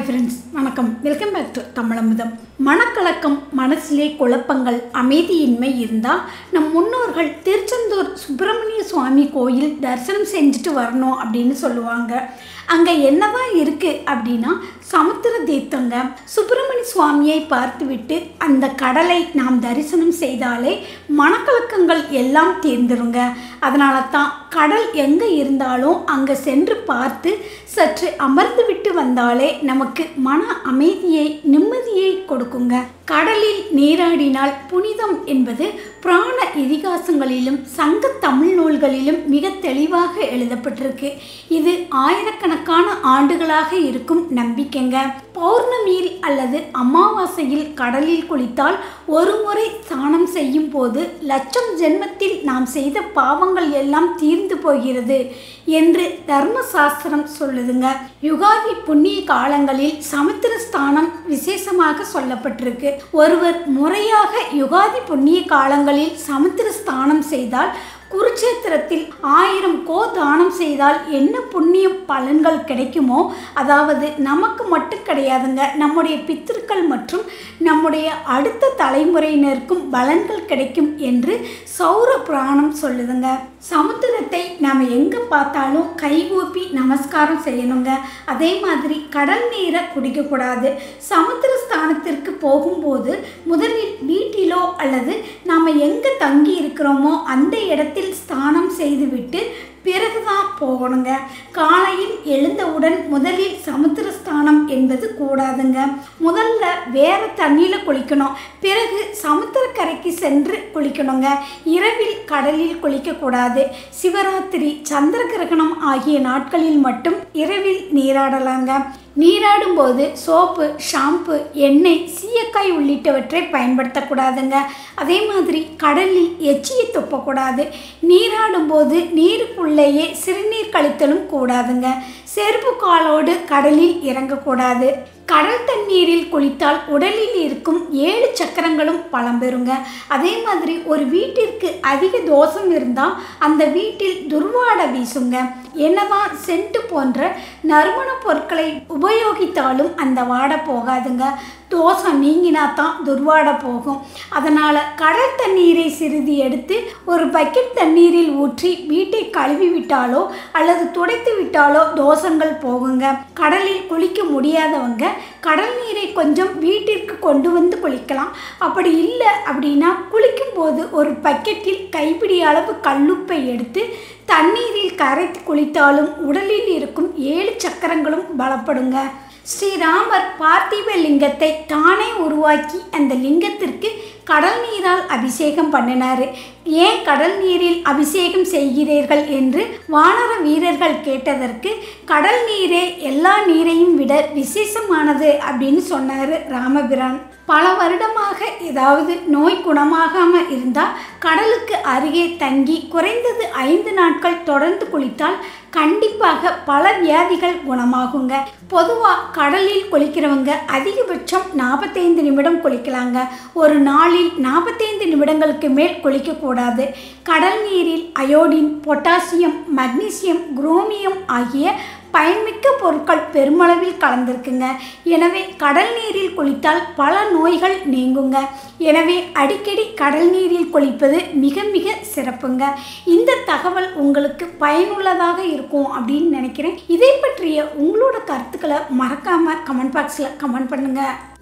friends வணக்கம் welcome back to Tamizhamudham மனக்கலக்கம் மனசிலே குழப்பங்கள் அமைதியின்மை இருந்தால் நம் முன்னோர்கள் திருச்செந்தூர் சுப்பிரமணிய சுவாமி கோயில் தரிசனம் செஞ்சுட்டு வரணும் அப்படின்னு சொல்லுவாங்க அங்கே என்னதான் இருக்குது அப்படின்னா சமுத்திர தீர்த்தங்க சுப்பிரமணிய சுவாமியை பார்த்துவிட்டு அந்த கடலை நாம் தரிசனம் செய்தாலே மனக்கலக்கங்கள் எல்லாம் தீர்ந்துருங்க அதனால தான் கடல் எங்கே இருந்தாலும் அங்கே சென்று பார்த்து சற்று அமர்ந்து விட்டு வந்தாலே நமக்கு மன அமைதியை நிம்மதியை கொடுக்குங்க கடலில் நீராடினால் புனிதம் என்பது புராண இதிகாசங்களிலும் சங்க தமிழ் நூல்களிலும் மிக தெளிவாக எழுதப்பட்டிருக்கு இது ஆயிரக்கணக்கான ஆண்டுகளாக இருக்கும் நம்பிக்கைங்க பௌர்ணமியில் அல்லது அமாவாசையில் கடலில் குளித்தால் ஒரு முறை ஸ்நானம் செய்யும் போது லட்சம் ஜென்மத்தில் நாம் செய்த பாவங்கள் எல்லாம் தீர்ந்து போகிறது என்று தர்மசாஸ்திரம் சொல்லுதுங்க யுகாதி புண்ணிய காலங்களில் சமுத்திர ஸ்தானம் விசேஷமாக சொல்லப்பட்டிருக்கு ஒருவர் முறையாக யுகாதி புண்ணிய காலங்களில் சமுத்திர ஸ்தானம் செய்தால் குருட்சேத்திரத்தில் ஆயிரம் கோ தானம் செய்தால் என்ன புண்ணியம் பலன்கள் கிடைக்குமோ அதாவது நமக்கு மட்டும் கிடையாதுங்க நம்முடைய பித்திருக்கள் மற்றும் நம்முடைய அடுத்த தலைமுறையினருக்கும் பலன்கள் கிடைக்கும் என்று சௌர புராணம் சொல்லுதுங்க சமுத்திரத்தை நாம் எங்கே பார்த்தாலும் கைகூப்பி நமஸ்காரம் செய்யணுங்க அதே மாதிரி கடல் நீரை குடிக்கக்கூடாது சமுத்திர ஸ்தானத்திற்கு போகும்போது முதலில் வீட்டிலோ அல்லது நாம் எங்கே தங்கி இருக்கிறோமோ அந்த இடத்தில் ஸ்நானம் செய்துவிட்டு பிறகுதான் போகணுங்க காலையில் எழுந்தவுடன் முதலில் சமுத்திர ஸ்நானம் என்பது கூடாதுங்க முதல்ல வேற தண்ணியில் குளிக்கணும் பிறகு சமுத்திரக்கரைக்கு சென்று குளிக்கணுங்க இரவில் கடலில் குளிக்கக்கூடாது சிவராத்திரி சந்திர கிரகணம் ஆகிய நாட்களில் மட்டும் இரவில் நீராடலாங்க நீராடும் போது சோப்பு ஷாம்பு எண்ணெய் சீயக்காய் உள்ளிட்டவற்றை பயன்படுத்தக்கூடாதுங்க அதே மாதிரி கடலில் எச்சியை துப்பக்கூடாது நீராடும் போது நீருக்குள்ளேயே சிறுநீர் கழித்தலும் கூடாதுங்க செருப்பு காலோடு கடலில் இறங்கக்கூடாது கடல் தண்ணீரில் குளித்தால் உடலில் இருக்கும் ஏழு சக்கரங்களும் பலம் பெறுங்க அதே மாதிரி ஒரு வீட்டிற்கு அதிக தோஷம் இருந்தால் அந்த வீட்டில் துர்வாட வீசுங்க என்னதான் சென்ட் போன்ற நறுமண பொருட்களை உபயோகித்தாலும் அந்த வாடை போகாதுங்க தோஷம் நீங்கினா தான் துர்வாட போகும் அதனால் கடல் தண்ணீரை சிறிது எடுத்து ஒரு பக்கெட் தண்ணீரில் ஊற்றி வீட்டை கழுவி விட்டாலோ அல்லது துடைத்து விட்டாலோ தோஷங்கள் போகுங்க கடலில் குளிக்க முடியாதவங்க கடல் நீரை கொஞ்சம் வீட்டிற்கு கொண்டு வந்து குளிக்கலாம் அப்படி இல்லை அப்படின்னா குளிக்கும்போது ஒரு பக்கெட்டில் கைப்பிடி அளவு கல்லுப்பை எடுத்து தண்ணீரில் கரைத்து குளித்தாலும் உடலில் இருக்கும் ஏழு சக்கரங்களும் பலப்படுங்க ஸ்ரீராமர் பார்த்திப லிங்கத்தை தானே உருவாக்கி அந்த லிங்கத்திற்கு கடல் நீரால் அபிஷேகம் பண்ணினார் ஏன் கடல் நீரில் அபிஷேகம் செய்கிறீர்கள் என்று வானர வீரர்கள் கேட்டதற்கு கடல் நீரே எல்லா நீரையும் விட விசேஷமானது அப்படின்னு சொன்னார் ராமபிரான் பல வருடமாக ஏதாவது நோய் குணமாகாமல் இருந்தால் கடலுக்கு அருகே தங்கி குறைந்தது ஐந்து நாட்கள் தொடர்ந்து குளித்தால் கண்டிப்பாக பல வியாதிகள் குணமாகுங்க பொதுவாக கடலில் குளிக்கிறவங்க அதிகபட்சம் நாற்பத்தைந்து நிமிடம் குளிக்கலாங்க ஒரு நாளில் நாற்பத்தைந்து நிமிடங்களுக்கு மேல் குளிக்கக்கூடாது கடல் நீரில் அயோடின் பொட்டாசியம் மக்னீசியம் குரோமியம் ஆகிய பயன்மிக்க பொருட்கள் பெருமளவில் கலந்திருக்குங்க எனவே கடல் நீரில் குளித்தால் பல நோய்கள் நீங்குங்க எனவே அடிக்கடி கடல் நீரில் குளிப்பது மிக மிக சிறப்புங்க இந்த தகவல் உங்களுக்கு பயனுள்ளதாக இருக்கும் அப்படின்னு நினைக்கிறேன் இதை பற்றிய உங்களோட கருத்துக்களை மறக்காமல் கமெண்ட் பாக்ஸில் கமெண்ட் பண்ணுங்கள்